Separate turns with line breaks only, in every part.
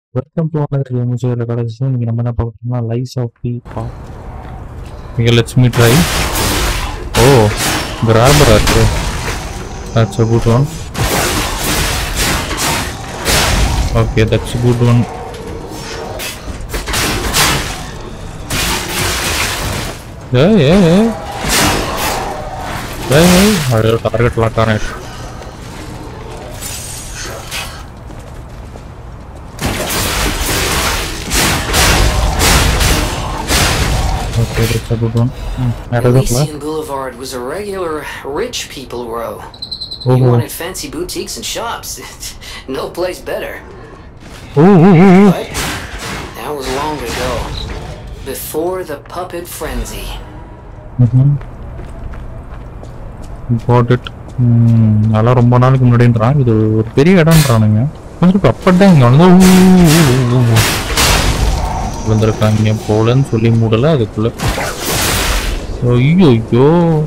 Welcome to another game ஜோல கடைசி நீங்க நம்ம என்ன பார்க்கணும்னா லைஸ் ஆஃப் பி பா இங்க லெட்ஸ் மீ ட்ரை ஓ கிராபரா இருக்கு that's a good one okay that's a good one ஏய் ஏய் ஏய் ஏய் ஏய் அட டார்கெட் லாக் ஆன okay that's a good one ம் வேற எதுவும் இல்லை
Elysian Boulevard was a regular rich people row. You
ஓஹோ
wanted fancy boutiques and shops. no place better.
ஓ ஓ ஓ ஓ.
But that was long ago. Before the puppet frenzy.
ம்ஹும். Got it. ம், அதெல்லாம் ரொம்ப நாளுக்கு முன்னாடின்றான் இது ஒரு பெரிய இடம்ன்றானுங்க கொஞ்சம் அப்பதான் இங்க வந்து ஊ, ஊ, ஊ, ஊ. விழுந்திருக்காங்க போலன்னு சொல்லி மூடல அதுக்குள்ள ஐயோ ஐயோ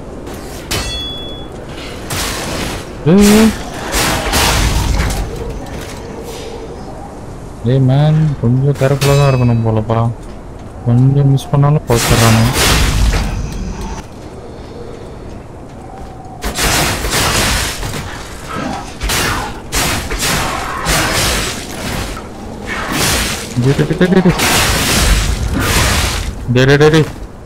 ஏய். ஏய் மேன் கொஞ்சம் கேர்ஃபுல்லாக தான் இருக்கணும் போலப்பா கொஞ்சம் மிஸ் பண்ணாலும் பார்த்துட்றானு டேய் டேய் டேய் டேய் டேய். டேய் டேய் டேய் டேய்.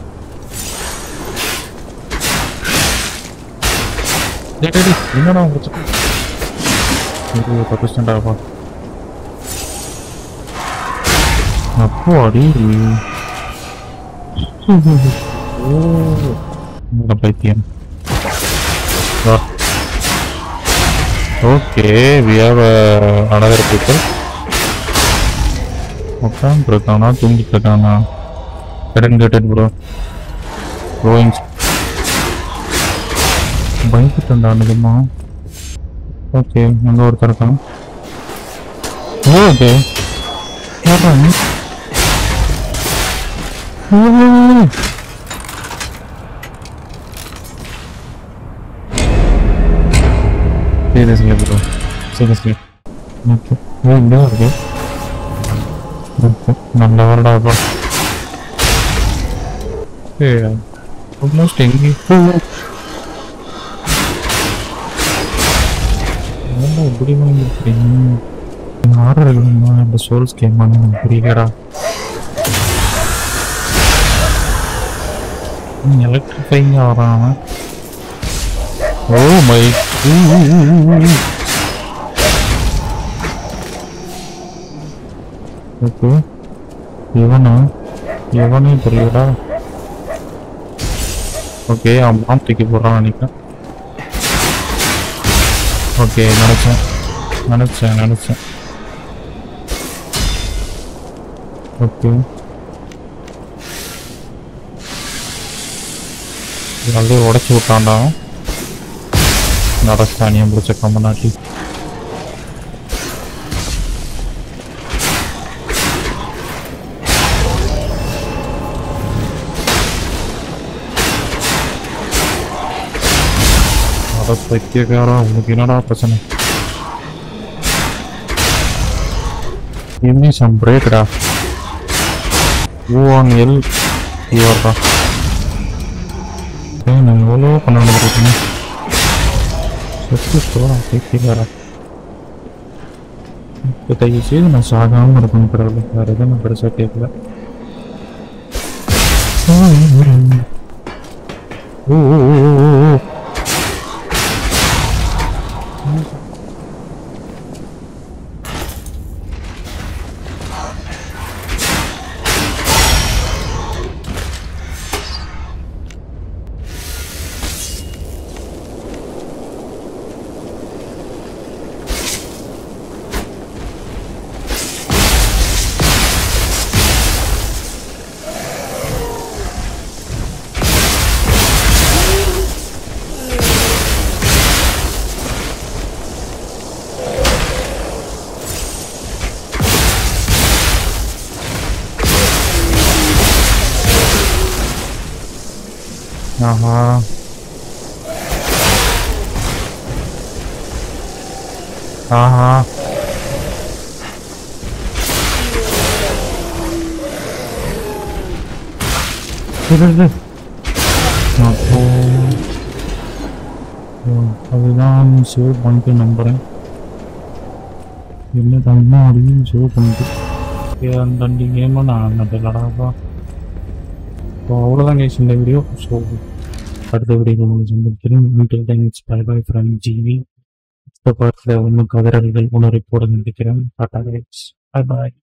டேய் டேய் டேய். என்னடா உன் பிரச்சனை? ஐயோ, தப்பிச்சிட்டேன்டாப்பா. அப்பாடி. ஓ. இந்த பைத்தியம் வா. Okay, we have uh, another people. உட்காந்து இருக்கானா தூங்கிட்டு இருக்கானா கடன் கேட்டட் ப்ரோ ரோயிங்ஸ் பயந்துட்டா நிஜமா ஓகே அங்கே ஒருத்தர் இருக்கான் ஓகே யாரா நீ? ஓ, ஓ, ஓ. Seriously bro seriously ஓகே ஓ இங்கே இருக்கு நல்ல வரடாப்பா ஏ ஆல்மோஸ்ட் எங்கே என்ன இப்படி வாங்கிருக்கீங்க ஆர்டர் இருக்குமா இந்த சோல்ஸ் கேம் எனக்கு புரியலடா எலக்ட்ரிஃபைங்க வரான் அவன் ஓ மை ஓகே இவனா இவனே தெரியலடா ஓகே அவன் பாம் தூக்கி போடுறான் நினைக்கிறேன் ஓகே நினச்சேன் நினச்சேன் நினச்சேன் ஓகே நல்லா உடச்சி விட்டான்டா நடஸ்தானியம் பிடிச்ச கம்மநாட்டி அட பைத்தியக்காரா உனக்கு என்னடா பிரச்சனை Give me some break டா ஓ on L இவர்டா ஏய் நான் எவ்வளோ பண்ண இருக்கேன் செத்து போகிறேன் பைத்தியக்காரா இப்போ தயவு செய்து நான் சாகாமல் இருக்கணும் கடவுள் வேறு எதுவும் நான் பெருசாக கேட்கல ஓ ஓ ஓ ஓ ஓ ஆஹா ஆஹா இது, இது. அப்போ ஓ, அதுதான் சேவ் பண்ணிட்டு நம்புறேன் என்ன தண்ணா அப்படின்னு சேவ் பண்ணிட்டு ஏ, அந்த ரெண்டு கேமும் நான் ஆனதில்லடாப்பா ஸோ அவ்வளோதான் கேஸ் இந்த வீடியோ ஸோ அடுத்த வீடியோ உங்களுக்கு சந்திக்கிறேன் வீட்டில் தேங்க்ஸ் பை பை ஃப்ரம் ஜிவி இந்த பார்ட்டில் ஒன்றும் கதிரல்கள் உணரை போட நினைக்கிறேன் டாட்டா கேஸ் பை பாய்